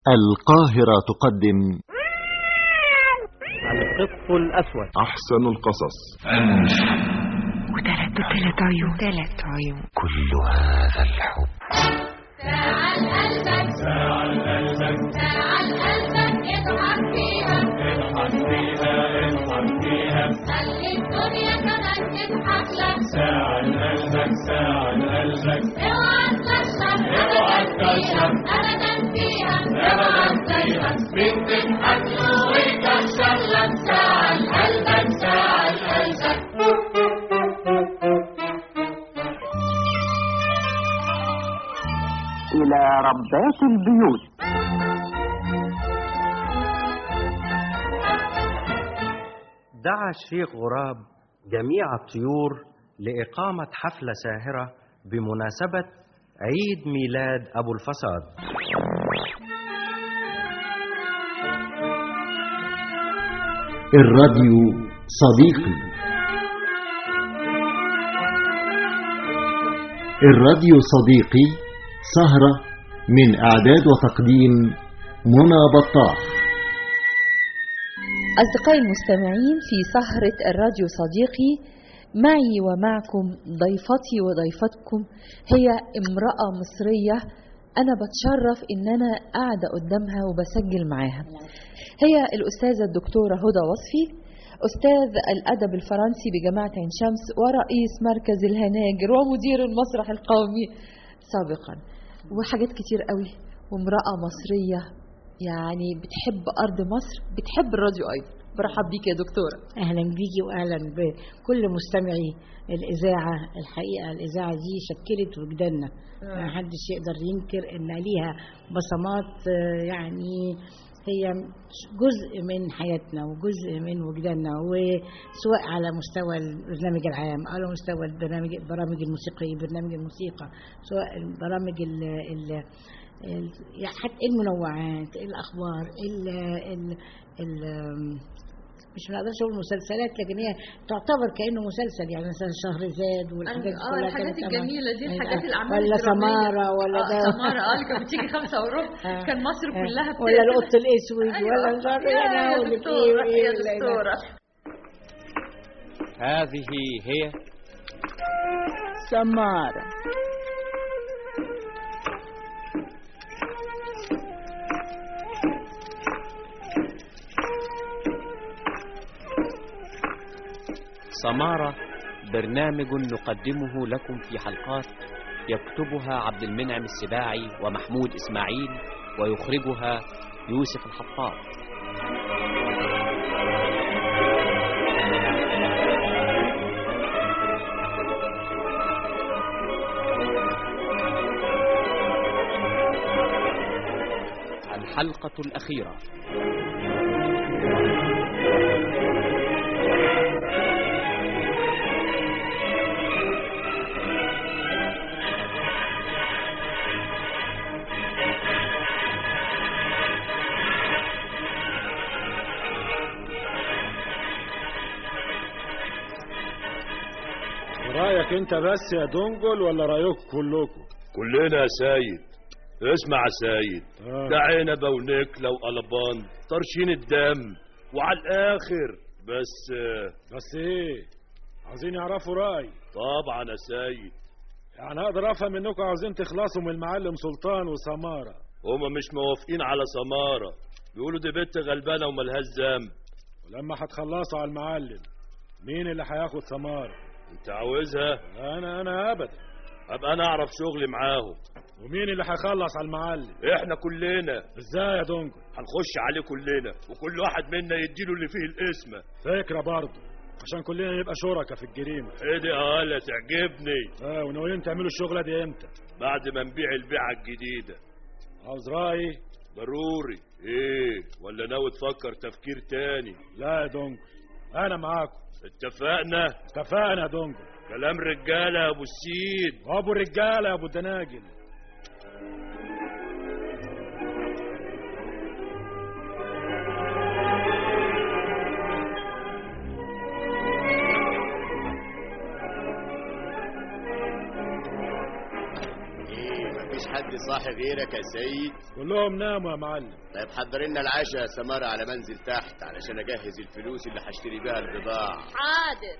القاهرة تقدم القط الأسود أحسن القصص وثلاث ثلاث عيون ثلاث عيون كل هذا الحب تعال قلبك تعال قلبك تعال قلبك اضحك فيها اضحك فيها اضحك فيها خلي الدنيا كمان تضحك لك تعال قلبك تعال قلبك اوعى تكشف اوعى تكشف ابدا فيها اوعى تكشف مين تضحك له ويكشف لك تعال قلبك تعال قلبك إلى ربات البيوت دعا الشيخ غراب جميع الطيور لإقامة حفلة ساهرة بمناسبة عيد ميلاد أبو الفساد الراديو صديقي الراديو صديقي سهرة من إعداد وتقديم منى بطاح أصدقائي المستمعين في سهرة الراديو صديقي معي ومعكم ضيفتي وضيفتكم هي امرأة مصرية أنا بتشرف إن أنا قاعدة قدامها وبسجل معاها هي الأستاذة الدكتورة هدى وصفي أستاذ الأدب الفرنسي بجامعة عين شمس ورئيس مركز الهناجر ومدير المسرح القومي سابقا وحاجات كتير قوي وامرأة مصرية يعني بتحب أرض مصر بتحب الراديو أيضا برحب بيك يا دكتورة اهلا بيكي واهلا بكل مستمعي الاذاعه الحقيقه الاذاعه دي شكلت وجداننا ما حدش يقدر ينكر ان ليها بصمات آه، يعني هي جزء من حياتنا وجزء من وجداننا وسواء على مستوى البرنامج العام او على مستوى البرنامج البرامج الموسيقيه برنامج الموسيقى سواء البرامج ال ال ال- يعني حتى المنوعات الاخبار ال ال ال مش ما اقدرش اقول مسلسلات لكن هي تعتبر كانه مسلسل يعني مثلا شهرزاد والحاجات دي آه، كلها الحاجات كانت طبعاً- الجميلة دي، آه، الحاجات آه، الأعمال ولا الدرامية. سماره ولا آه، ده سمارة اه اللي كانت بتيجي خمسة وربع آه. كان مصر آه. كلها ولا بتقفل. القط الاسود أيوة. ولا مش عارفه يا انا اقول لك دكتورة، ايه يا وإيه ولا- دكتورة هذه هي سمارة سمارة برنامج نقدمه لكم في حلقات يكتبها عبد المنعم السباعي ومحمود إسماعيل ويخرجها يوسف الحطاب الحلقة الأخيرة رأيك انت بس يا دنجل ولا رأيكم كلكم كلنا يا سيد اسمع يا سيد آه. ده عنبة ونكلة وقلبان طرشين الدم وعلى الآخر بس آه، بس ايه عايزين يعرفوا رأي طبعا يا سيد يعني اقدر افهم انكم عاوزين تخلصوا من المعلم سلطان وسمارة هما مش موافقين على سمارة بيقولوا دي بنت غلبانة وملهاش ذنب ولما هتخلصوا على المعلم مين اللي هياخد سمارة انت عاوزها انا انا ابدا ابقى انا اعرف شغلي معاهم ومين اللي هيخلص على المعلم احنا كلنا ازاي يا دنجل هنخش عليه كلنا وكل واحد منا يديله اللي فيه القسمة فكرة برضه عشان كلنا نبقى شركاء في الجريمة ايه دي قالة تعجبني اه وناويين تعملوا الشغلة دي امتى بعد ما نبيع البيعة الجديدة عاوز رأيي ضروري ايه ولا ناوي تفكر تفكير تاني لا يا دنجل انا معاكم اتفقنا اتفقنا يا دنجل كلام رجالة يا ابو السيد وابو الرجالة يا ابو الدناجل ايه مفيش حد صاحي صاحي غيرك يا سيد كلهم ناموا يا معلم طيب حضر لنا العشاء يا سمارة على منزل تحت علشان اجهز الفلوس اللي هشتري بيها البضاعة حاضر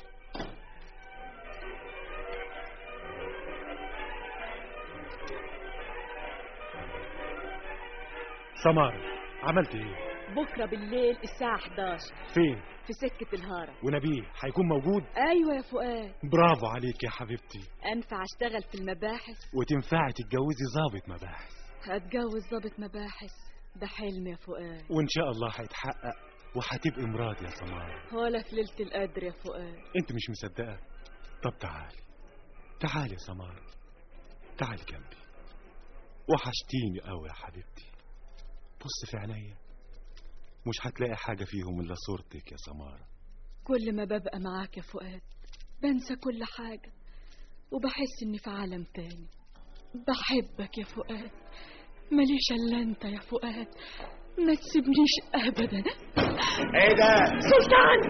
سمارة عملت ايه بكرة بالليل الساعة 11 فين في سكة الهارة ونبيه هيكون موجود أيوة يا فؤاد برافو عليك يا حبيبتي أنفع أشتغل في المباحث وتنفعي تتجوزي ضابط مباحث هتجوز ضابط مباحث ده حلم يا فؤاد وان شاء الله هيتحقق وهتبقي مراد يا سمارة ولا في ليلة القدر يا فؤاد انت مش مصدقة طب تعالي تعالي يا سمارة تعالي جنبي وحشتيني قوي يا حبيبتي بص في عينيا مش هتلاقي حاجة فيهم إلا صورتك يا سمارة كل ما ببقى معاك يا فؤاد بنسى كل حاجة وبحس إني في عالم تاني بحبك يا فؤاد ماليش إلا أنت يا فؤاد ما تسيبنيش أبدا ايه ده سلطان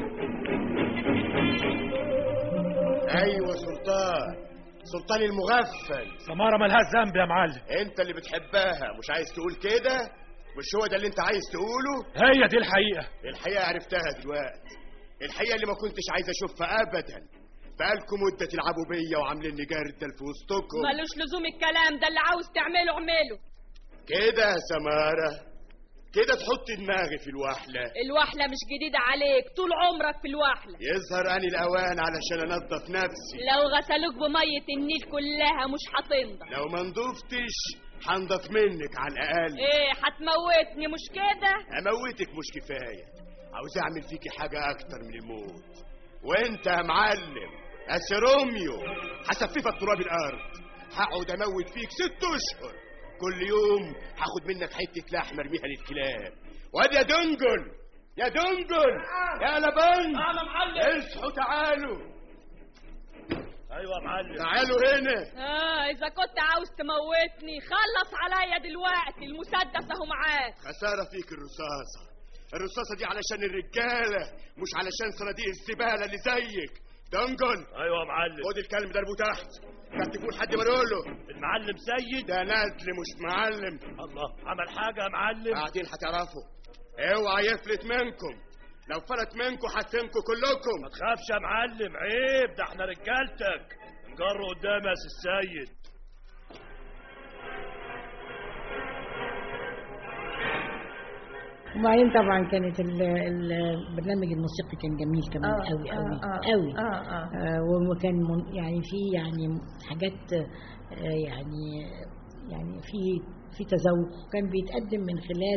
ايوه سلطان سلطان المغفل سمارة ملهاش ذنب يا معلم انت اللي بتحبها مش عايز تقول كده مش هو ده اللي انت عايز تقوله هي دي الحقيقة الحقيقة عرفتها دلوقتي الحقيقة اللي ما كنتش عايز اشوفها ابدا بقالكم مدة تلعبوا بيا وعاملين لي جردل في وسطكم ملوش لزوم الكلام ده اللي عاوز تعمله اعمله كده يا سمارة كده تحط دماغي في الوحلة الوحلة مش جديدة عليك طول عمرك في الوحلة يظهر اني الاوان علشان انظف نفسي لو غسلوك بمية النيل كلها مش هتنضف لو ما نضفتش هنضف منك على الاقل ايه هتموتني مش كده اموتك مش كفايه عاوز اعمل فيكي حاجه اكتر من الموت وانت يا معلم اسروميو هسففك تراب الارض هقعد اموت فيك ست اشهر كل يوم هاخد منك حته لحمه ارميها للكلاب وادي يا دنجل يا دنجل يا لبن انا معلم اصحوا تعالوا ايوه يا معلم تعالوا هنا اه اذا كنت عاوز تموتني خلص عليا دلوقتي المسدس اهو معاك خساره فيك الرصاصه الرصاصه دي علشان الرجاله مش علشان صناديق الزباله اللي زيك دنجل ايوه يا معلم خد الكلب ده ارموه تحت كان تكون حد له المعلم سيد ده نزل مش معلم الله عمل حاجه يا معلم بعدين هتعرفوا اوعى يفلت منكم لو فلت منكم هتفهمكم كلكم ما تخافش يا معلم عيب ده احنا رجالتك نجر قدام يا سي السيد وبعدين طبعا كانت ال- ال- البرنامج الموسيقي كان جميل كمان آه، قوي آه، قوي آه، قوي آه، آه. آه، وكان من- يعني في يعني حاجات آه، يعني يعني في في تذوق كان بيتقدم من خلال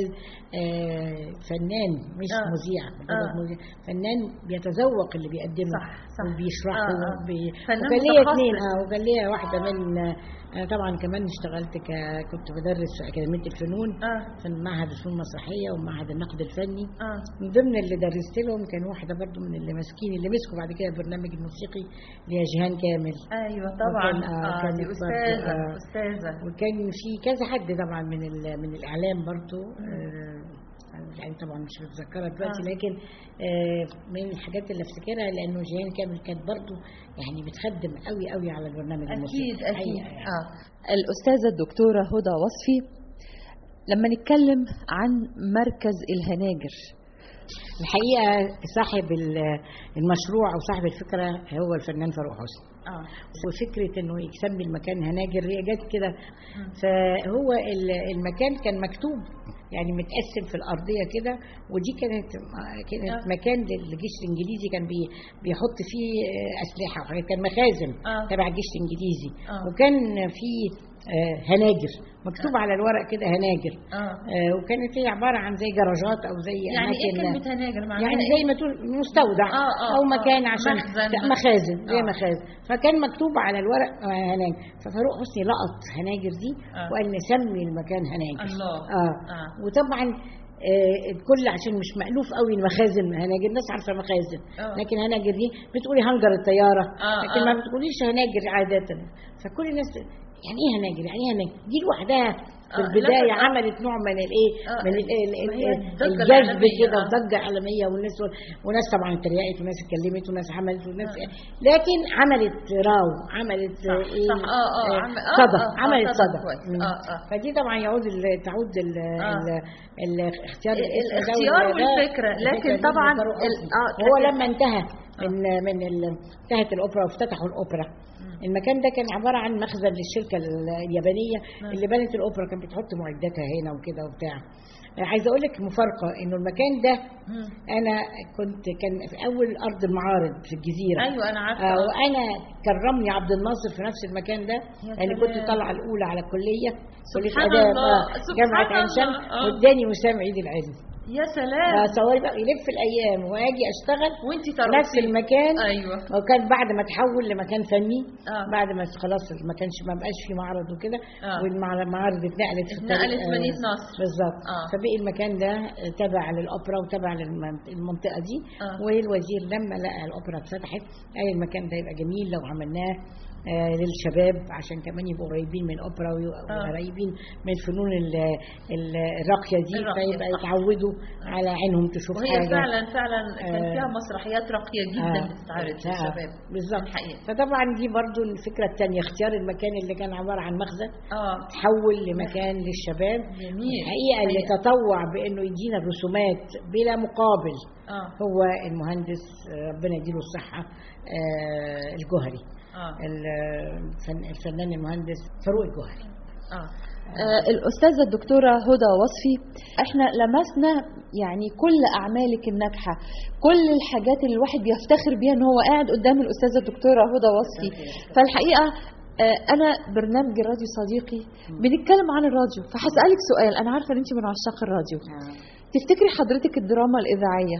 آه، فنان مش آه. مذيع مجرد آه. مذيع فنان بيتذوق اللي بيقدمه صح، صح. وبيشرحه آه، آه. وبي... فنان وكان ليا متخصص. اثنين اه وكان ليا واحده من انا طبعا كمان اشتغلت ك... كنت بدرس في اكاديميه الفنون اه في معهد الفنون المسرحيه ومعهد النقد الفني اه من ضمن اللي درست لهم كان واحده برضو من اللي ماسكين اللي مسكوا بعد كده البرنامج الموسيقي اللي هي جيهان كامل ايوه طبعا وكان- آه، اه كانت دي برضو، استاذه آه، استاذه وكان في كذا حد طبعا من ال- من الاعلام برضو آه، يعني طبعا مش متذكره دلوقتي آه. لكن آه، من الحاجات اللي افتكرها لانه جيهان كامل كانت برضو يعني بتخدم قوي قوي على البرنامج اكيد الموسيقي اكيد حقيقة يعني. اه الاستاذه الدكتوره هدى وصفي لما نتكلم عن مركز الهناجر الحقيقه صاحب ال- المشروع او صاحب الفكره هو الفنان فاروق حسني اه وفكره انه يسمي المكان هناجر هي جت كده فهو ال- المكان كان مكتوب يعني متقسم في الارضيه كده ودي كانت كانت آه. مكان للجيش الانجليزي كان بي بيحط فيه آه، اسلحه وحاجات كان مخازن آه. تبع الجيش الانجليزي آه. وكان في آه، هناجر مكتوب على الورق كده هناجر اه آه، وكانت هي عباره عن زي جراجات او زي يعني ايه اماكن كلمه هناجر معناها يعني إيه؟ زي ما تقول مستودع آه، آه، او آه. مكان عشان مخزن. مخازن زي آه. مخازن فكان مكتوب على الورق آه، هناجر ففاروق حسني لقط هناجر دي آه. وقال نسمي المكان هناجر الله. اه, آه. وطبعا آه الكل عشان مش مألوف قوي المخازن هناجر الناس عارفه مخازن آه. لكن هناجر دي بتقولي هنجر الطياره آه، لكن آه. ما بتقوليش هناجر عاده فكل الناس يعني ايه هناجر يعني ايه هناجر دي لوحدها في آه، البدايه لفت- آه. عملت نوع من الايه آه، من ال- ال- ما ال- هي الضجة الجذب العالمية، كده آه. وضجه عالميه والناس وناس طبعا اتريقت وناس اتكلمت وناس عملت وناس لكن عملت راو عملت صح، ايه صح، آه، آه، آه، عم- آه، صدى آه، آه، عملت صدى صدى كويس. مم. آه، آه. فدي طبعا يعود ال- تعود ال ال ال اختيار الاسم ده الاختيار وال- ده- والفكرة، لكن الفكرة دي طبعاً بيختاروا ال- أصلاً. آه، هو كانت- لما انتهى من من ال- انتهت الاوبرا وافتتحوا الاوبرا المكان ده كان عباره عن مخزن للشركه ال- اليابانيه اللي بنت الاوبرا كانت بتحط معداتها هنا وكده وبتاع عايزه اقول لك مفارقه انه المكان ده انا كنت كان في اول ارض المعارض في الجزيره ايوه انا عارفه آه وانا كرمني عبد الناصر في نفس المكان ده يا لان سلام. كنت طالعه الاولى على الكليه كليه سبحان اداب الله، آه سبحان جامعه عين شمس الله، آه. واداني وسام عيد العلم يا سلام آه صوري بقى يلف الايام واجي اشتغل وانت في نفس المكان ايوه وكان بعد ما تحول لمكان فني آه. بعد ما خلاص ما كانش ما بقاش في معرض وكده آه. والمعارض اتنقلت في اتنقلت الطريق، آه، مدينة نصر. بالظبط آه. فبقي المكان ده تبع للاوبرا وتبع للمنطقه دي آه. والوزير لما لقى الاوبرا اتفتحت قال المكان ده يبقى جميل لو عملناه آه للشباب عشان كمان يبقوا قريبين من الاوبرا ويبقوا آه. قريبين من فنون ال- ال- الراقيه دي الراقية، فيبقى صح. يتعودوا على عينهم تشوف وهي حاجه فعلا فعلا كان آه. فيها مسرحيات راقيه جدا آه. بتتعرض آه. للشباب بالظبط الحقيقه فطبعا دي برضو الفكره الثانيه اختيار المكان اللي كان عباره عن مخزن اه تحول لمكان للشباب جميل الحقيقه اللي الحقيقة. تطوع بانه يدينا الرسومات بلا مقابل اه هو المهندس آه، ربنا يديله الصحه آه، الجوهري اه الفن- الفنان المهندس فاروق الجوهري اه آه، الأستاذة الدكتورة هدى وصفي احنا لمسنا يعني كل أعمالك الناجحة كل الحاجات اللي الواحد بيفتخر بيها ان هو قاعد قدام الأستاذة الدكتورة هدى وصفي فالحقيقة آه، أنا برنامج الراديو صديقي بنتكلم عن الراديو فهسألك سؤال أنا عارفة إن أنت من عشاق الراديو تفتكري حضرتك الدراما الإذاعية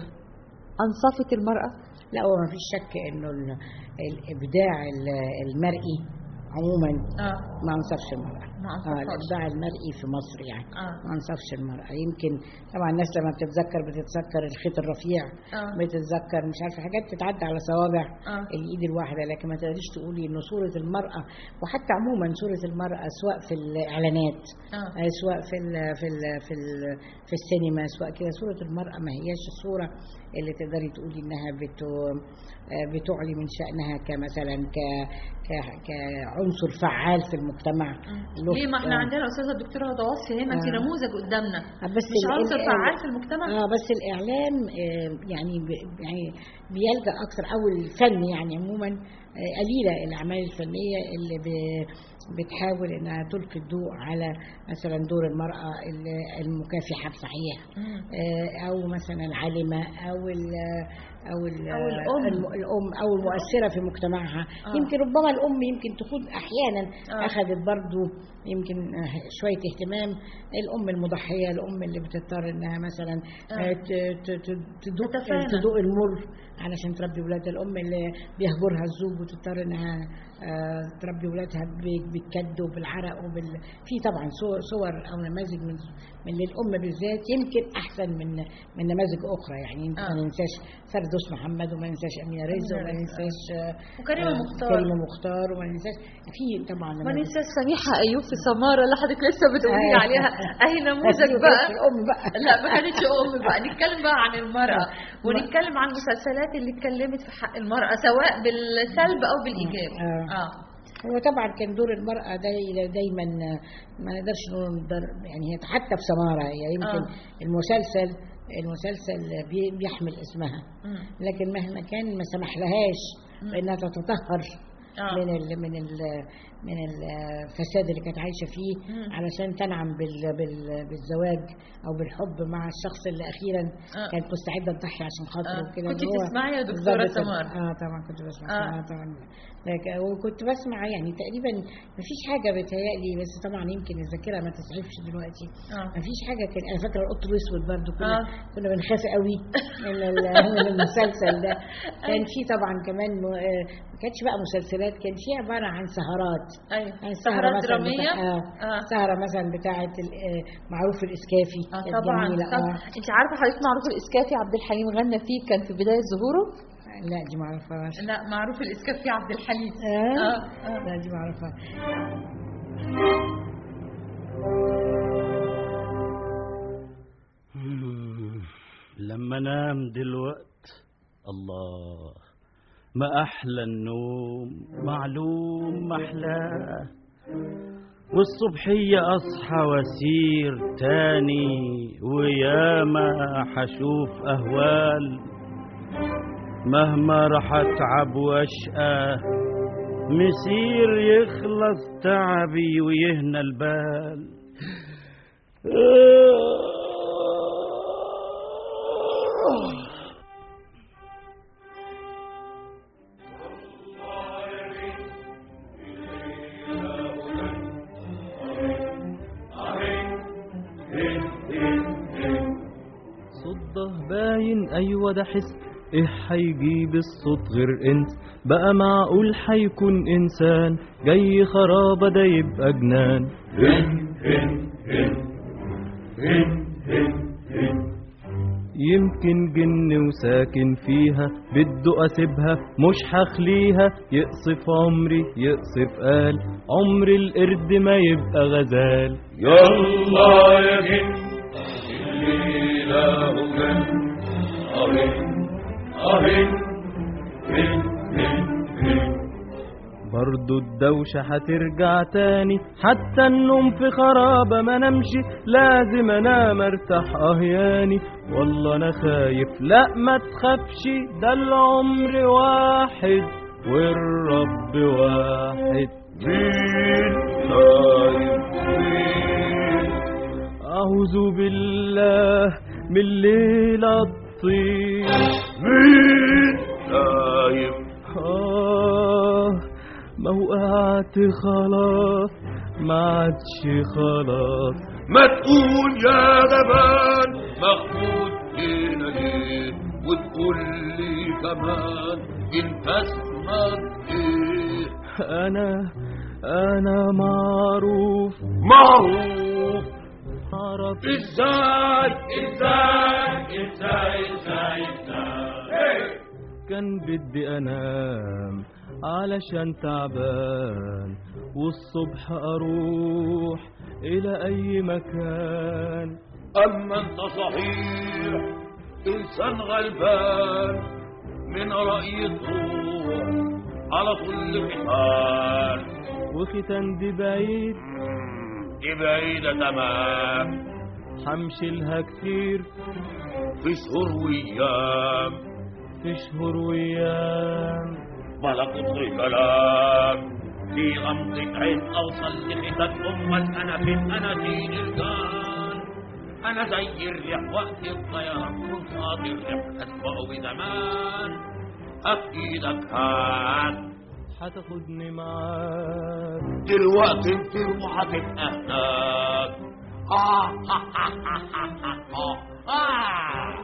أنصفت المرأة؟ لا هو ما فيش شك انه ال- الابداع ال- المرئي عموما اه ما انصفش المرأة ما اه أنصفهاش. الابداع المرئي في مصر يعني اه ما انصفش المرأة يمكن طبعا الناس لما بتتذكر بتتذكر الخيط الرفيع اه بتتذكر مش عارفه حاجات تتعدى على صوابع اه الايد الواحده لكن ما تقدريش تقولي ان صوره المراه وحتى عموما صوره المراه سواء في الاعلانات اه آه، سواء في ال في ال في ال في السينما سواء كده صوره المراه ما هياش الصوره اللي تقدري تقولي انها بتو آه، بتعلي من شانها كمثلا ك ك- كعنصر فعال في المجتمع له- ليه ما احنا آه. عندنا استاذه الدكتوره هدى وصفي هنا انت آه. نموذج قدامنا آه، بس مش ال- عنصر ال- فعال في المجتمع اه بس الاعلام آه، يعني ب- يعني بيلجا اكثر او الفن يعني عموما آه، قليله الاعمال الفنيه اللي ب- بتحاول انها تلقي الضوء على مثلا دور المراه ال- المكافحه بصحيح مم. آه، او مثلا العالمه او ال او ال أو الأم. الم- الام او المؤثره في مجتمعها آه. يمكن ربما الام يمكن تكون احيانا آه. اخذت برضو يمكن آه، شويه اهتمام الام المضحيه الام اللي بتضطر انها مثلا آه. آه، ت- ت- ت- تدوق تتفانى. تدوق المر علشان تربي ولادها الام اللي بيهجرها الزوج وتضطر انها آه، تربي ولادها ب- بالكد وبالعرق وبال في طبعا صور صور او نماذج من من للام بالذات يمكن احسن من من نماذج اخرى يعني يمكن آه. ما ننساش فردوس محمد وما ننساش امينه رزق وما أمينة رزق. ننساش آه، وكريمة آه، مختار. كريمه مختار وما ننساش في طبعا ما نماذج. ننساش سميحة أيوب في سمارة اللي حضرتك لسه بتقولي آه. عليها أهي نموذج بس بقى الام بقى لا ما كانتش ام بقى نتكلم بقى عن المراه ونتكلم عن المسلسلات اللي اتكلمت في حق المراه سواء بالسلب او بالايجاب آه. اه هو طبعا كان دور المرأة داي دايما ما نقدرش نقول در- يعني هي حتى في سمارة هي يمكن آه. المسلسل المسلسل بي- بيحمل اسمها مم. لكن مهما كان ما سمح لهاش مم. بانها تتطهر آه. من ال من ال من الفساد اللي كانت عايشه فيه مم. علشان تنعم بال بال بالزواج او بالحب مع الشخص اللي اخيرا آه. كانت مستعده تضحي عشان خاطره آه. وكده كنت اللي هو تسمعي يا دكتورة بالظبط كده. سمار؟ اه طبعا كنت بسمع آه. آه. طبعا لك- وكنت بسمع يعني تقريبا ما فيش حاجه بتهيألي بس طبعا يمكن الذاكره ما تسعفش دلوقتي اه ما فيش حاجه كان انا فاكره القط الاسود برضه كنا آه. كنا بنخاف قوي من ال- من المسلسل ده كان في طبعا كمان م- آه، ما كانتش بقى مسلسلات كان في عباره عن سهرات ايوه يعني سهرات مثلا دراميه بتاع- آه. اه سهره مثلا بتاعه ال- آه، معروف الاسكافي اه كانت طبعا جميلة. طبعا آه. انت عارفه حضرتك معروف الاسكافي عبد الحليم غنى فيه كان في بدايه ظهوره لا دي ما اعرفهاش لا معروف الاسكافي عبد الحليم آه. اه اه لا دي ما اعرفها لما نام دلوقت الله ما أحلى النوم معلوم محلاه والصبحية أصحى وأسير تاني وياما حشوف أهوال مهما راح أتعب وأشقى مسير يخلص تعبي ويهنى البال صده باين ايوه ده حس ايه هيجيب الصوت غير انت بقى معقول هيكون انسان جاي خرابه ده يبقى جنان يمكن جن وساكن فيها بده اسيبها مش هخليها يقصف عمري يقصف قال عمر القرد ما يبقى غزال يلا يا جن الليلة وجن أهن أهن هن هن هن برضو الدوشة هترجع تاني حتى النوم في خرابة ما نمشي لازم انام ارتاح اهياني والله انا خايف لا ما تخافش ده العمر واحد والرب واحد مين خايف مين اعوذ بالله من الليلة الطين مين خايف آه ما وقعت خلاص ما عادش خلاص ما تقول يا جبان مخبوط هنا ليه وتقول لي كمان انت اسمك ايه انا انا معروف معروف عرف ازاي ازاي ازاي ازاي ازاي كان بدي انام علشان تعبان والصبح اروح الى اي مكان اما انت صحيح انسان غلبان من رأي تروح على كل حال وختان دي بعيد دي بعيدة تمام حمشي لها كتير في شهور ويام في شهور ويام بلا كتر كلام في غمضة عين اوصل لختك امك انا فين انا دين الجان انا زي الريح وقت الطيران كنت قاضي الريح اسبقه بزمان اكيدك هان هتاخدني معاك دلوقتي انت وهتبقى هناك آه آه آه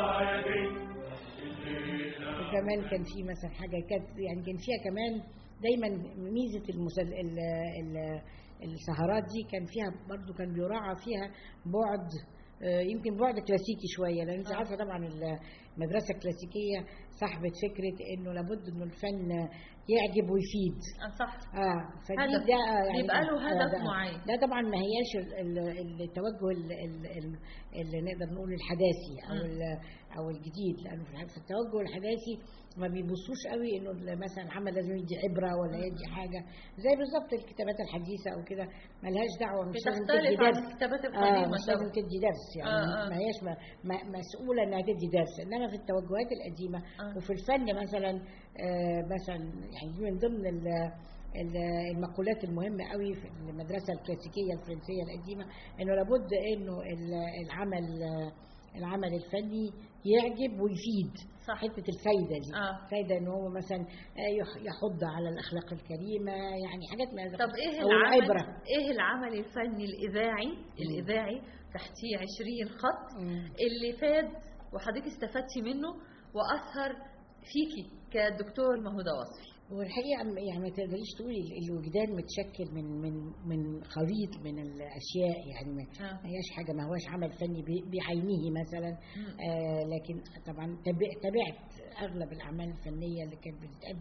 وكمان كان في مثلا حاجه كانت يعني كان فيها كمان دايما ميزه المسل... ال... ال... السهرات دي كان فيها برضو كان بيراعى فيها بعد آه، يمكن بعد كلاسيكي شويه لان انت عارفه طبعا المدرسه الكلاسيكيه صاحبه فكره انه لابد انه الفن يعجب ويفيد آه، صح اه فدي هدف. ده يعني بيبقى له آه، هدف ده- معين. لا طبعا ما هياش ال- ال- التوجه ال- ال- ال- اللي نقدر نقول الحداثي او مم. ال- او الجديد لانه في الح- في التوجه الحداثي ما بيبصوش قوي انه ال- مثلا العمل لازم يدي عبره ولا يدي حاجه زي بالظبط الكتابات الحديثه او كده ملهاش دعوه مش لازم بتختلف تدي عن درس الكتابات آه القديمة مش لازم طبعا. تدي درس يعني آه، آه. ما هياش م- م- مسؤوله انها تدي درس انما في التوجهات القديمه وفي الفن مثلا آه مثلا يعني دي من ضمن ال- ال- المقولات المهمة قوي في المدرسة الكلاسيكية الفرنسية القديمة انه لابد انه ال- العمل العمل الفني يعجب ويفيد صح. حتة الفايدة دي آه. فايدة ان هو مثلا آه، يح- يحض على الاخلاق الكريمة يعني حاجات من هذا طب ايه أو العمل العبرة ايه العمل الفني الاذاعي الاذاعي تحتيه 20 خط اللي فاد وحضرتك استفدتي منه واثر فيكي كدكتور مهدى وصفي والحقيقة م- يعني ما تقدريش تقولي ال- الوجدان متشكل من من من خليط من الأشياء يعني ما آه. ما هياش حاجة ما هواش عمل فني ب- بعينه مثلا آه لكن طبعا تابع- تابعت أغلب الأعمال الفنية اللي كانت بتتقدم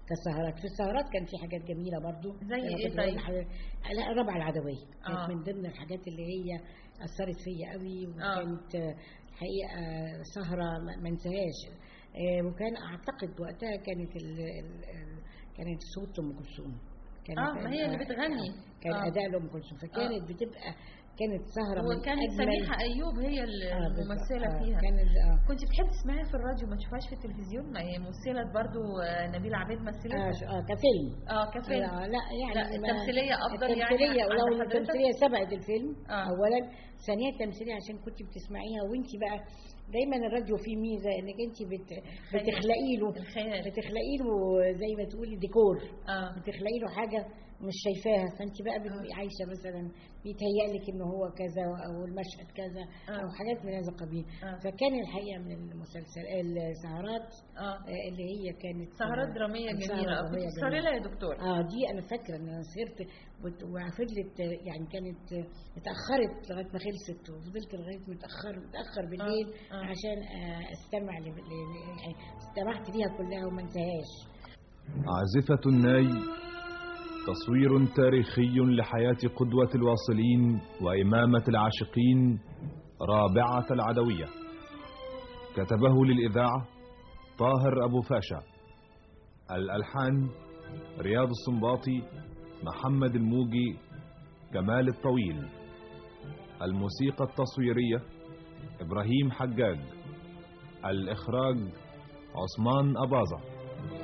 كسهرات في السهرات كان في حاجات جميله برضو زي أنا إيه كنت بقول طيب؟ لحضرتك- لا الرابعه العدويه كانت آه. من ضمن الحاجات اللي هي اثرت فيا قوي وكانت آه، الحقيقه سهره ما ما انساهاش آه، وكان اعتقد وقتها كانت ال ال- ال- كانت صوت ام كلثوم كانت اه ما هي اللي بتغني كان آه. اداء لام كلثوم فكانت بتبقى كانت سهره من وكانت أجمل- سميحة أيوب هي آه، الممثلة بالظبط. آه، فيها كانت آه. كنت بتحبي تسمعيها في الراديو ما تشوفهاش في التلفزيون ما هي مثلت برضو آه، نبيل عبيد مثلتها اه ش- اه كفيلم اه كفيلم لا, لا يعني لا ما- التمثيلية أفضل يعني التمثيلية عند ولو حضرتك؟ التمثيلية سبقت الفيلم آه. أولا ثانيا التمثيلية عشان كنت بتسمعيها وانت بقى دايما الراديو فيه ميزة انك انت بت بتخلقي له بتخلقي له زي ما تقولي ديكور آه. بتخلقي له حاجة مش شايفاها فانت بقى بتبقي عايشة مثلا بيتهيأ لك ان هو كذا او المشهد كذا او حاجات من هذا القبيل فكان الحقيقة من المسلسل السهرات آه. اللي هي كانت سهرات درامية سهرة جميلة كنت درامية بتسهري جميلة. لها يا دكتور اه دي انا فاكره ان انا سهرت وت- وفضلت يعني كانت اتاخرت لغايه ما خلصت وفضلت لغايه متاخر متاخر بالليل آه، آه. عشان آه، استمع ل... ل... يعني استمعت ليها كلها وما انساهاش عازفة الناي تصوير تاريخي لحياة قدوة الواصلين وإمامة العاشقين رابعة العدوية كتبه للإذاعة طاهر أبو فاشا الألحان رياض السنباطي محمد الموجي كمال الطويل الموسيقى التصويرية إبراهيم حجاج الإخراج عثمان أباظة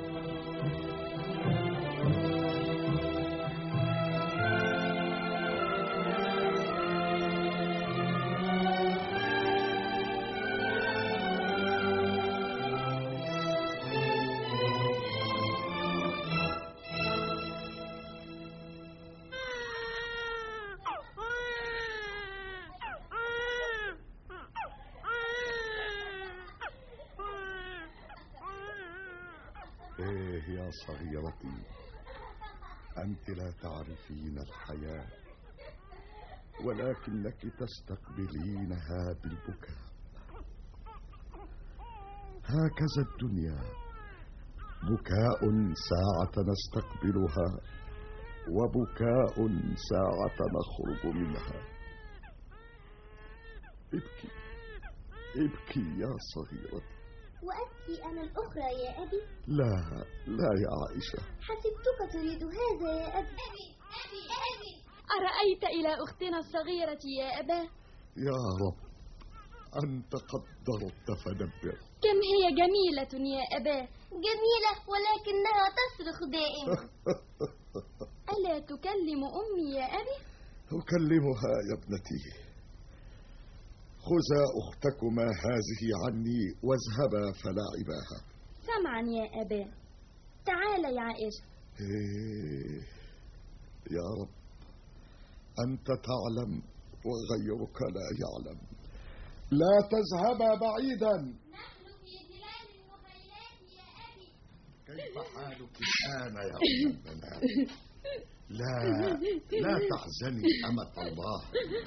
ايه يا صغيرتي انت لا تعرفين الحياه ولكنك تستقبلينها بالبكاء هكذا الدنيا بكاء ساعه نستقبلها وبكاء ساعه نخرج منها ابكي ابكي يا صغيرتي وأبكي أنا الأخرى يا أبي لا لا يا عائشه حسبتك تريد هذا يا أبي أبي أبي أبي أرأيت إلى أختنا الصغيرة يا أباه يا رب أنت قدرت فدبر كم هي جميلة يا أباه جميلة ولكنها تصرخ دائما ألا تكلم أمي يا أبي أكلمها يا ابنتي خذا أختكما هذه عني واذهبا فلاعباها سمعا يا أباه تعال يا عائشة إيه يا رب أنت تعلم وغيرك لا يعلم لا تذهبا بعيدا كيف حالك الآن يا أم البنات لا لا تحزني أمة الله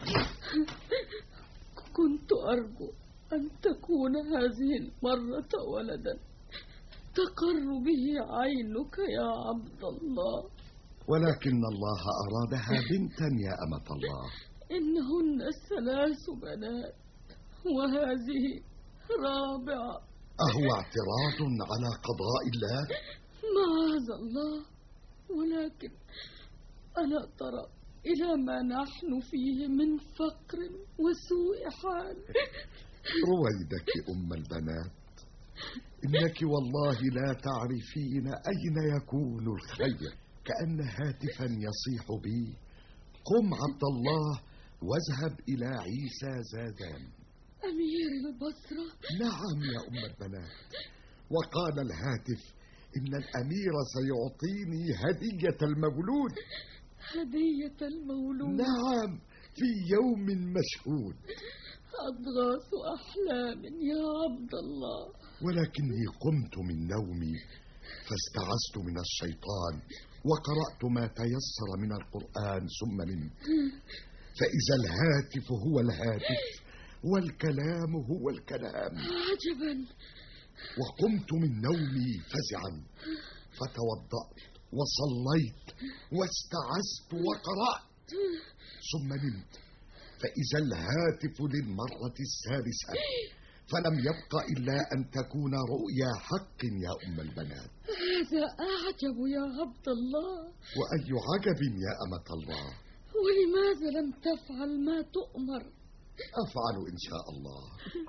كنت أرجو أن تكون هذه المرة ولدا تقر به عينك يا عبد الله ولكن الله أرادها بنتا يا أمة الله إنهن ثلاث بنات وهذه رابعة أهو اعتراض على قضاء الله معاذ الله ولكن ألا ترى إلى ما نحن فيه من فقر وسوء حال رويدك أم البنات إنك والله لا تعرفين أين يكون الخير كأن هاتفا يصيح بي قم عبد الله واذهب إلى عيسى زادان أمير البصرة نعم يا أم البنات وقال الهاتف إن الأمير سيعطيني هدية المولود هدية المولود نعم في يوم مشهود أضغاث أحلام يا عبد الله ولكني قمت من نومي فاستعذت من الشيطان وقرأت ما تيسر من القرآن ثم نمت فإذا الهاتف هو الهاتف والكلام هو الكلام عجبا وقمت من نومي فزعا فتوضأت وصليت واستعذت وقرأت ثم نمت فإذا الهاتف للمرة السادسة فلم يبق إلا أن تكون رؤيا حق يا أم البنات هذا أعجب يا عبد الله وأي عجب يا أمة الله ولماذا لم تفعل ما تؤمر أفعل إن شاء الله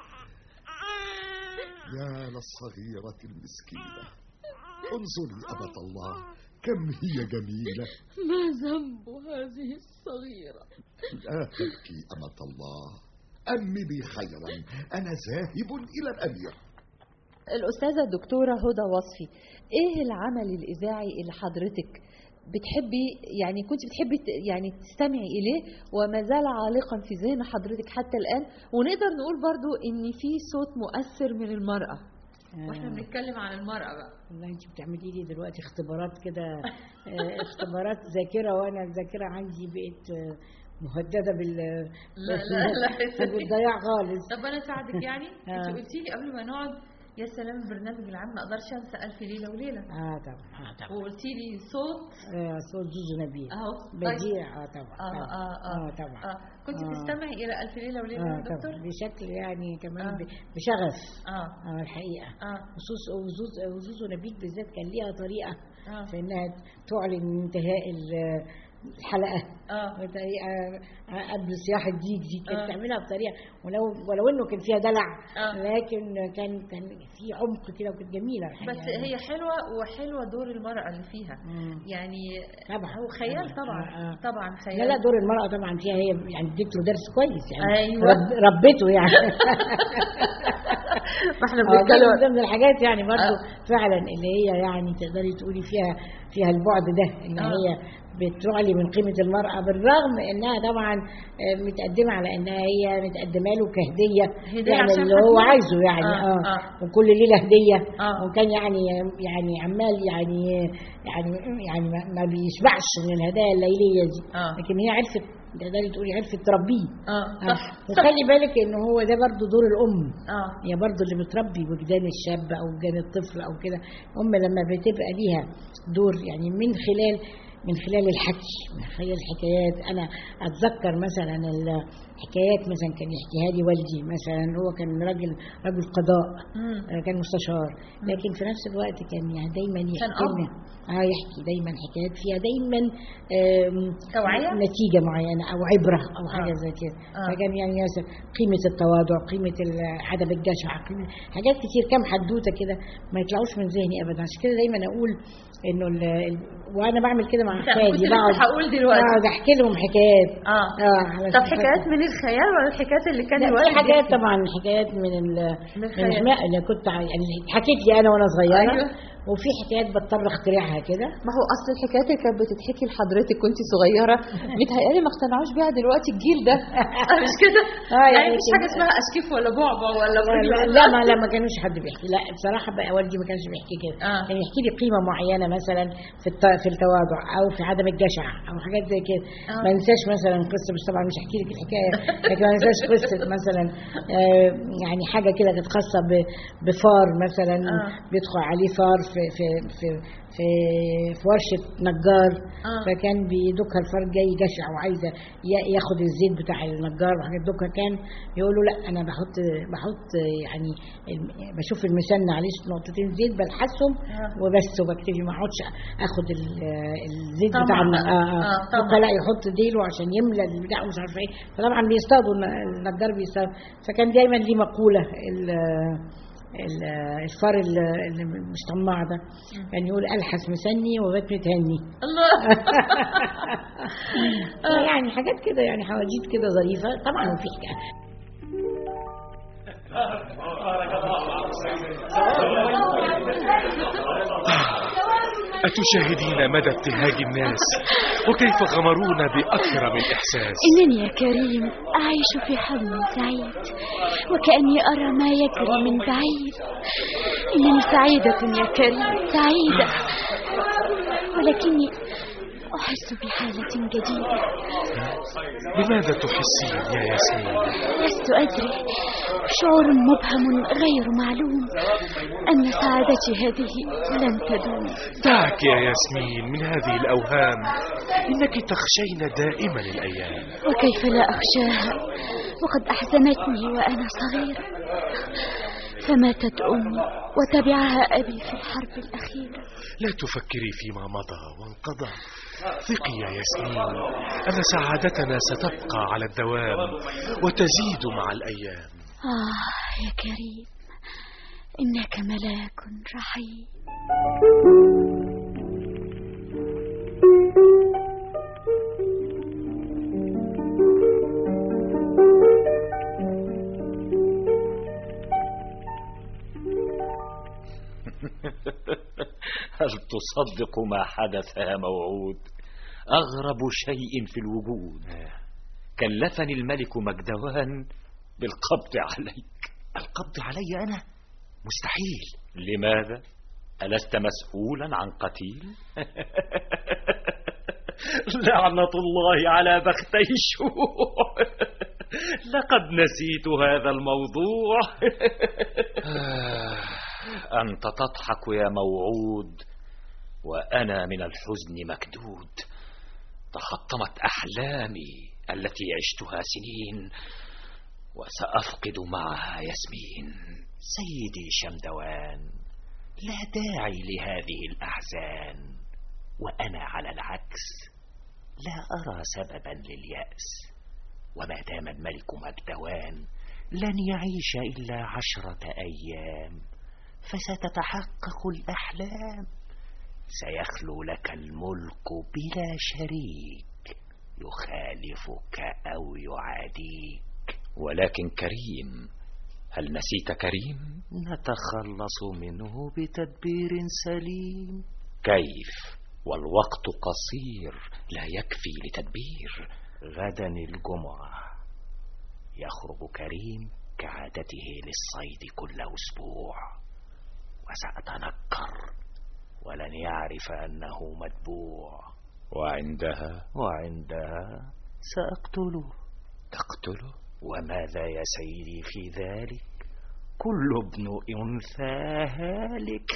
يا للصغيرة المسكينة انظري أمة الله كم هي جميلة ما ذنب هذه الصغيرة لا تبكي أمة الله أملي خيرا أنا ذاهب إلى الأمير الأستاذة الدكتورة هدى وصفي إيه العمل الإذاعي اللي حضرتك بتحبي يعني كنت بتحبي ت- يعني تستمعي إليه وما زال عالقا في ذهن حضرتك حتى الآن ونقدر نقول برضو إن في صوت مؤثر من المرأة واحنا بنتكلم عن المرأة بقى والله انت بتعملي لي دلوقتي اختبارات كده آه، اختبارات ذاكره وانا الذاكره عندي بقت آه، مهدده بال لا لا لا بالضياع خالص طب انا اساعدك يعني آه. انت قلتي لي قبل ما نقعد يا سلام البرنامج العام ما اقدرش انسى الف ليله وليله اه طبعا اه طبعا وقلتي لي صوت آه صوت زوزو نبيل اهو بديع اه طبعا اه طبعا. اه اه, اه طبعا آه. كنت آه. بتستمعي الى الف ليله وليله اه يا دكتور طبعا بشكل يعني كمان آه. ب- بشغف اه اه الحقيقه اه خصوص وزوز وزوزو نبيل بالذات كان ليها طريقه آه. في انها تعلن انتهاء ال- الحلقه اه بطريقه آه، قبل صياح الديك دي كانت آه. تعملها بطريقه ولو ولو انه كان فيها دلع آه. لكن كان كان في عمق كده وكانت جميله الحقيقه بس هي حلوه وحلوه دور المراه اللي فيها يعني طبعا هو خيال طبعاً. طبعا آه، آه. طبعا خيال لا لا دور المرأة طبعا فيها هي يعني اديت له درس كويس يعني أيوة. رب ربته يعني ما احنا آه، دي بنتكلم من ضمن الحاجات يعني برضو فعلا اللي هي يعني تقدري تقولي فيها فيها البعد ده ان آه. هي بتعلي من قيمة المرأة بالرغم انها طبعا آه، متقدمة على انها هي متقدمة له كهدية هدية يعني عشان اللي هو هتموت. عايزه يعني آه، اه, آه. وكل ليلة هدية آه. وكان يعني يعني عمال يعني يعني يعني ما- ما بيشبعش من الهدايا الليلية دي آه. لكن هي عرفت تقدري تقولي عرفت تربيه اه آه. صح وخلي بالك ان هو ده برضو دور الام اه هي برضو اللي بتربي وجدان الشاب او وجدان الطفل او كده ام لما بتبقى ليها دور يعني من خلال من خلال الحكي من خلال الحكايات انا اتذكر مثلا الحكايات مثلا كان يحكيها لي والدي مثلا هو كان راجل رجل قضاء مم. آه، كان مستشار لكن في نفس الوقت كان يعني دايما يحكي أب. لنا اه يحكي دايما حكايات فيها دايما آم، توعية؟ نتيجه معينه او عبره او حاجه آه. زي كده آه. فكان يعني مثلا قيمه التواضع قيمه ال- عدم الجشع قيمة حاجات كتير كام حدوته كده ما يطلعوش من ذهني ابدا عشان كده دايما اقول انه ال- ال- وانا بعمل كده مع كنت احفادي لسه هقول دلوقتي. بقعد احكي لهم حكايات اه اه علشان طب حكايات من الخيال ولا الحكايات اللي كان لا الوالد في حاجات بيحكي؟ طبعا حكايات من ال من من الخيال. الحماء اللي كنت ع- يعني حكيت لي انا وانا صغيره أيوة. وفي حكايات بضطر اخترعها كده ما هو اصل الحكايات اللي كانت بتتحكي لحضرتك وانت صغيره متهيألي ما اقتنعوش بيها دلوقتي الجيل ده مش كده؟ آه، يعني يعني مفيش كده. حاجه اسمها اشكيف ولا بعبع ولا لا بني لا, ولا- لا ما لا ما كانوش حد بيحكي لا بصراحه بقى والدي ما كانش بيحكي كده آه. كان يحكي لي قيمه معينه مثلا في الت- في التواضع او في عدم الجشع او حاجات زي كده آه. ما انساش مثلا قصه بس طبعا مش هحكي لك الحكايه لكن ما انساش قصه مثلا آه، يعني حاجه كده كانت خاصه ب- بفار مثلا آه. بيدخل عليه فار في في في في, في ورشه نجار آه. فكان بيدوكها الفار جاي جشع وعايزه ي- ياخد الزيت بتاع النجار وحاجات دوكها كان يقول له لا انا بحط بحط يعني الم- بشوف المسن عليه نقطتين زيت بلحسهم آه. وبس وبكتفي ما اقعدش اخد ال- الزيت طبعاً. بتاع الن- اه آه، اه طبعاً. دوكها لا يحط ديله عشان يملى البتاع ومش عارفه ايه فطبعا بيصطادوا الن- النجار بيصطاد فكان دايما ليه مقوله ال- ال- الفار ال- اللي مش طماع ده كان يقول الحس مسني وبات متهني الله يعني حاجات كده يعني حواديت كده ظريفه طبعا في حكايه أتشاهدين مدى ابتهاج الناس وكيف غمرونا بأكرم الإحساس إنني يا كريم أعيش في حلم سعيد وكأني أرى ما يجري من بعيد إنني سعيدة يا كريم سعيدة ولكني أحس بحالة جديدة لماذا تحسين يا ياسمين لست أدري شعور مبهم غير معلوم أن سعادتي هذه لن تدوم دعك يا ياسمين من هذه الأوهام إنك تخشين دائما الأيام وكيف لا أخشاها وقد أحزنتني وأنا صغيرة فماتت أمي وتبعها أبي في الحرب الأخيرة لا تفكري فيما مضى وانقضى ثقي يا ياسمين أن سعادتنا ستبقى على الدوام وتزيد مع الأيام آه يا كريم إنك ملاك رحيم هل تصدق ما حدث يا موعود أغرب شيء في الوجود كلفني الملك مجدوان بالقبض عليك القبض علي أنا مستحيل لماذا ألست مسؤولا عن قتيل لعنة الله على بختي الشوع لقد نسيت هذا الموضوع أنت تضحك يا موعود وأنا من الحزن مكدود تحطمت أحلامي التي عشتها سنين وسأفقد معها ياسمين سيدي شمدوان لا داعي لهذه الأحزان وأنا على العكس لا أرى سببا لليأس وما دام الملك مجدوان لن يعيش إلا عشرة أيام فستتحقق الأحلام سيخلو لك الملك بلا شريك يخالفك أو يعاديك ولكن كريم هل نسيت كريم؟ نتخلص منه بتدبير سليم كيف؟ والوقت قصير لا يكفي لتدبير غدا الجمعة يخرج كريم كعادته للصيد كل أسبوع وسأتنكر ولن يعرف أنه متبوع وعندها وعندها سأقتله تقتله وماذا يا سيدي في ذلك كل ابن أنثى هالك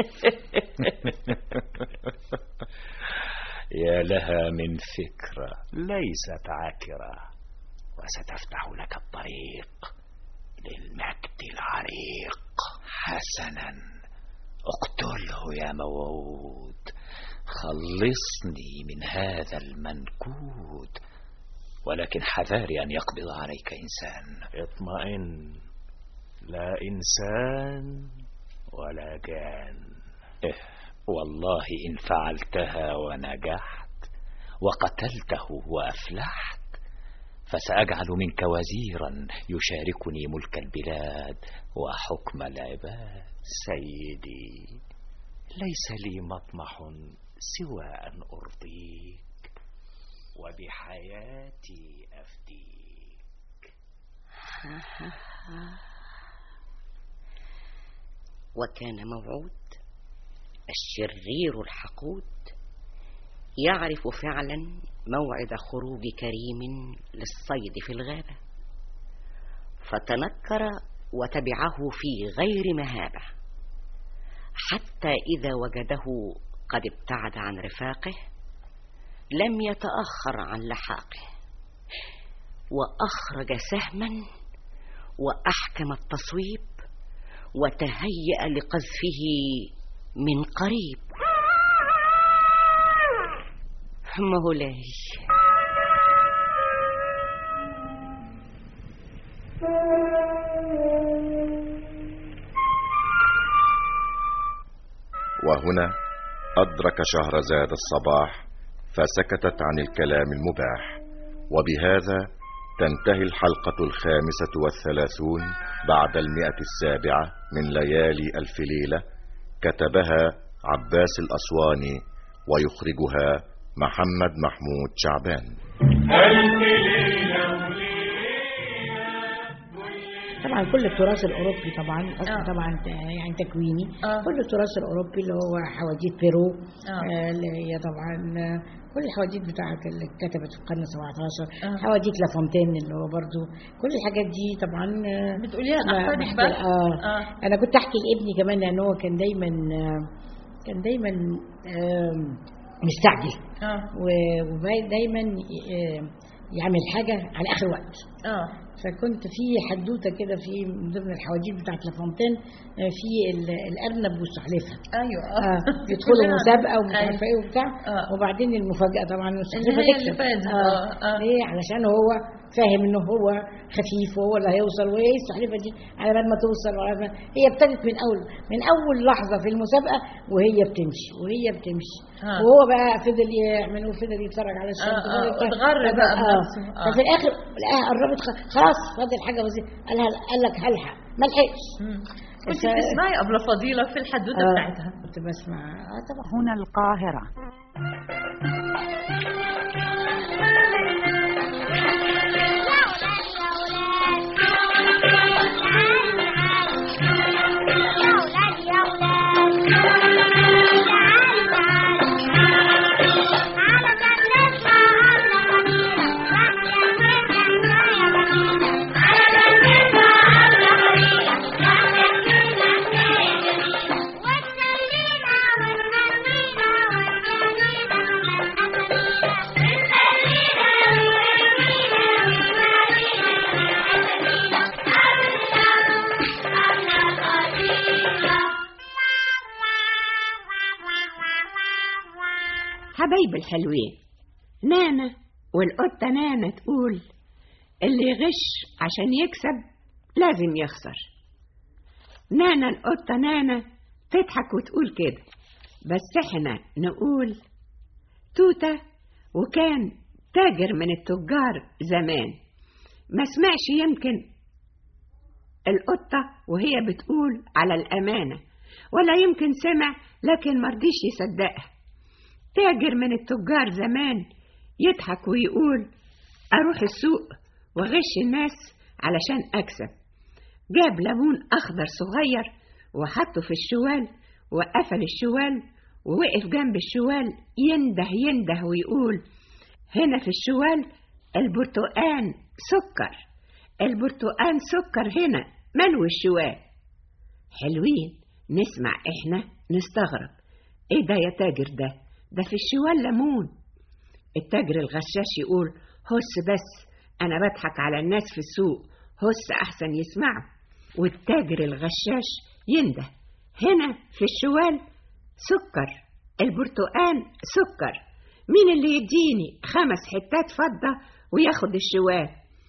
يا لها من فكرة ليست عاكرة وستفتح لك الطريق للمجد العريق حسنا اقتله يا موعود خلصني من هذا المنكود ولكن حذاري أن يقبض عليك إنسان اطمئن لا إنسان ولا جان إيه والله إن فعلتها ونجحت وقتلته وأفلحت فسأجعل منك وزيرا يشاركني ملك البلاد وحكم العباد سيدي ليس لي مطمح سوى أن أرضيك وبحياتي أفديك وكان موعود الشرير الحقود يعرف فعلا موعد خروج كريم للصيد في الغابة فتنكر وتبعه في غير مهابة حتى إذا وجده قد ابتعد عن رفاقه لم يتأخر عن لحاقه وأخرج سهما وأحكم التصويب وتهيأ لقذفه من قريب مولاي وهنا أدرك شهرزاد الصباح فسكتت عن الكلام المباح وبهذا تنتهي الحلقة الخامسة والثلاثون بعد المئة السابعة من ليالي ألف ليلة كتبها عباس الأسواني ويخرجها محمد محمود شعبان ألف ليلة وليلة طبعا كل التراث الاوروبي طبعا اصل آه. طبعا ت- يعني تكويني آه. كل التراث الاوروبي اللي هو حواديت بيرو آه. آه، اللي هي طبعا آه، كل الحواديت بتاعت اللي اتكتبت في القرن 17 آه. حواديت لافونتين اللي هو برضو كل الحاجات دي طبعا آه، بتقوليها ما- لأحفادك بحكي- بقى؟ اه آه. انا كنت احكي لابني كمان لان هو كان دايما آه، كان دايما آم، مستعجل اه ودايما يعمل حاجه على اخر وقت اه فكنت في حدوته كده في من ضمن الحواديت بتاعت لافونتين آه، في ال- الارنب والسحلفه ايوه اه يدخلوا كلنا مسابقه ومش أيوة. عارفه ايه وبتاع وبعدين المفاجاه طبعا السحلفه هي اللي تكسب فازت. اه آه، ليه علشان هو فاهم انه هو خفيف وهو اللي هيوصل وايه السحلفه دي على بال ما توصل وعلى بال هي ابتدت من اول من اول لحظه في المسابقه وهي بتمشي وهي بتمشي آه. وهو بقى فضل يعمل وفضل يتفرج على الشمس آه، آه، وفضل يتفرج. اتغر فبقى- بقى آه. بنفسه. آه. ففي الاخر لقاها قربت خ- خلاص فاضل حاجه بسيطه قال قال لك هلحق ما لحقش كنت ف- بتسمعي أبلة فضيلة في الحدوتة آه، بتاعتها كنت بسمع اه طبعا هنا القاهرة حبايب الحلوين نانا والقطة نانا تقول اللي يغش عشان يكسب لازم يخسر نانا القطة نانا تضحك وتقول كده بس احنا نقول توتة وكان تاجر من التجار زمان ما سمعش يمكن القطة وهي بتقول على الأمانة ولا يمكن سمع لكن مرضيش يصدقها تاجر من التجار زمان يضحك ويقول أروح السوق وغش الناس علشان أكسب جاب ليمون أخضر صغير وحطه في الشوال وقفل الشوال ووقف جنب الشوال ينده ينده ويقول هنا في الشوال البرتقان سكر البرتقان سكر هنا ملو الشوال حلوين نسمع احنا نستغرب ايه ده يا تاجر ده ده في الشوال ليمون التاجر الغشاش يقول هس بس انا بضحك على الناس في السوق هس احسن يسمعوا والتاجر الغشاش ينده هنا في الشوال سكر البرتقان سكر مين اللي يديني خمس حتات فضة وياخد الشوال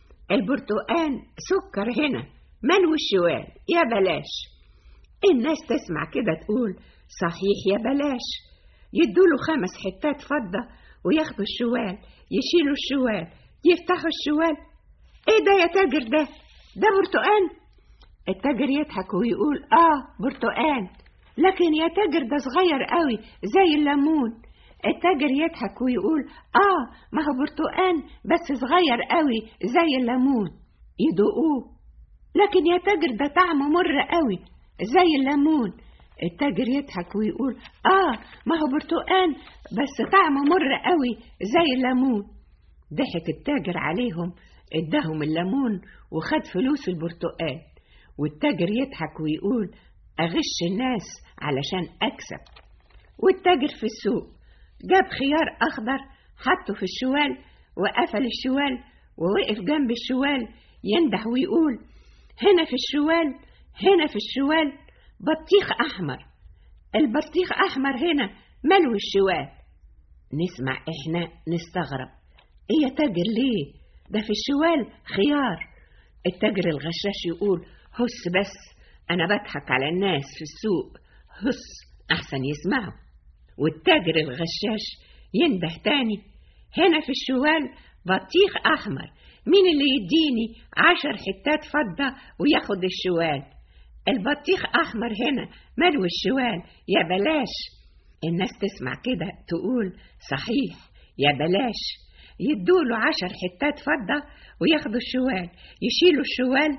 البرتقان سكر هنا ملو الشوال يا بلاش الناس تسمع كده تقول صحيح يا بلاش يدوله خمس حتات فضة وياخدوا الشوال يشيلوا الشوال يفتحوا الشوال ايه ده يا تاجر ده ده برتقان التاجر يضحك ويقول اه برتقان لكن يا تاجر ده صغير قوي زي الليمون التاجر يضحك ويقول اه ما هو برتقان بس صغير قوي زي الليمون يدوقوه لكن يا تاجر ده طعمه مر قوي زي الليمون التاجر يضحك ويقول اه ما هو برتقان بس طعمه مر قوي زي الليمون ضحك التاجر عليهم اداهم الليمون وخد فلوس البرتقال والتاجر يضحك ويقول اغش الناس علشان اكسب والتاجر في السوق جاب خيار اخضر حطه في الشوال وقفل الشوال ووقف جنب الشوال ينده ويقول هنا في الشوال هنا في الشوال بطيخ احمر البطيخ احمر هنا ملو الشوال نسمع احنا نستغرب ايه يا تاجر ليه ده في الشوال خيار التاجر الغشاش يقول هس بس انا بضحك على الناس في السوق هس احسن يسمعوا والتاجر الغشاش ينده تاني هنا في الشوال بطيخ احمر مين اللي يديني عشر حتات فضة وياخد الشوال البطيخ احمر هنا ملو الشوال يا بلاش الناس تسمع كده تقول صحيح يا بلاش يدوله عشر حتات فضة وياخدوا الشوال يشيلوا الشوال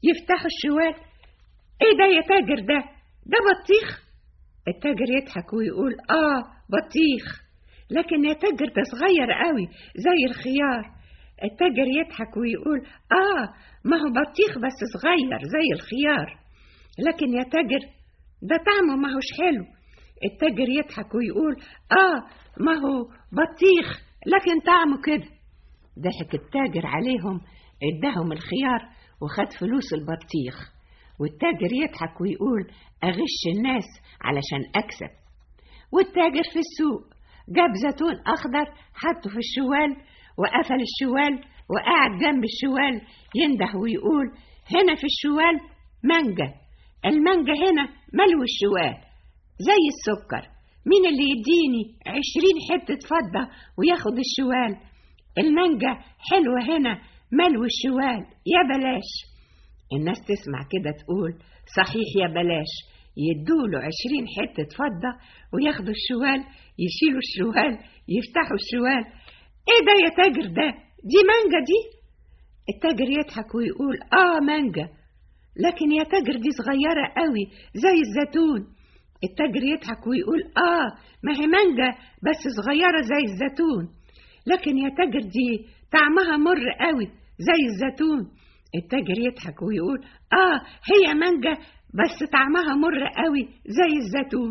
يفتحوا الشوال ايه ده يا تاجر ده ده بطيخ التاجر يضحك ويقول اه بطيخ لكن يا تاجر ده صغير قوي زي الخيار التاجر يضحك ويقول اه ما هو بطيخ بس صغير زي الخيار لكن يا تاجر ده طعمه ما هوش حلو التاجر يضحك ويقول اه ما هو بطيخ لكن طعمه كده ضحك التاجر عليهم اداهم الخيار وخد فلوس البطيخ والتاجر يضحك ويقول اغش الناس علشان اكسب والتاجر في السوق جاب زيتون اخضر حطه في الشوال وقفل الشوال وقعد جنب الشوال ينده ويقول هنا في الشوال مانجا المانجا هنا ملو الشوال زي السكر مين اللي يديني عشرين حتة فضة وياخد الشوال المانجا حلوة هنا ملو الشوال يا بلاش الناس تسمع كده تقول صحيح يا بلاش يدوله عشرين حتة فضة وياخدوا الشوال يشيلوا الشوال يفتحوا الشوال ايه ده يا تاجر ده دي مانجا دي التاجر يضحك ويقول اه مانجا لكن يا تاجر دي صغيرة قوي زي الزيتون التاجر يضحك ويقول اه ما هي مانجا بس صغيرة زي الزيتون لكن يا تاجر دي طعمها مر قوي زي الزيتون التاجر يضحك ويقول اه هي مانجا بس طعمها مر قوي زي الزيتون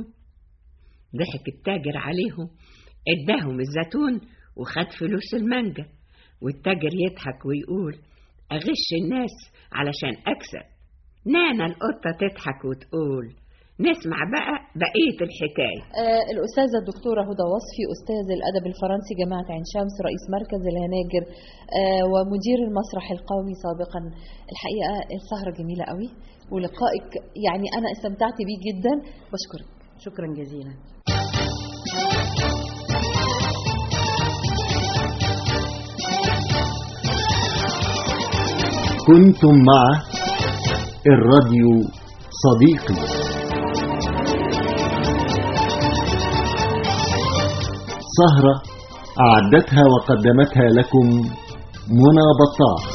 ضحك التاجر عليهم اداهم الزيتون وخد فلوس المانجا والتاجر يضحك ويقول اغش الناس علشان اكسب نانا القطة تضحك وتقول نسمع بقى بقية الحكاية آه الأستاذة الدكتورة هدى وصفي أستاذ الأدب الفرنسي جامعة عين شمس رئيس مركز الهناجر آه ومدير المسرح القومي سابقا الحقيقة السهرة جميلة قوي ولقائك يعني أنا استمتعت بيه جدا بشكرك شكرا جزيلا كنتم مع الراديو صديقي سهرة أعدتها وقدمتها لكم منى بطاح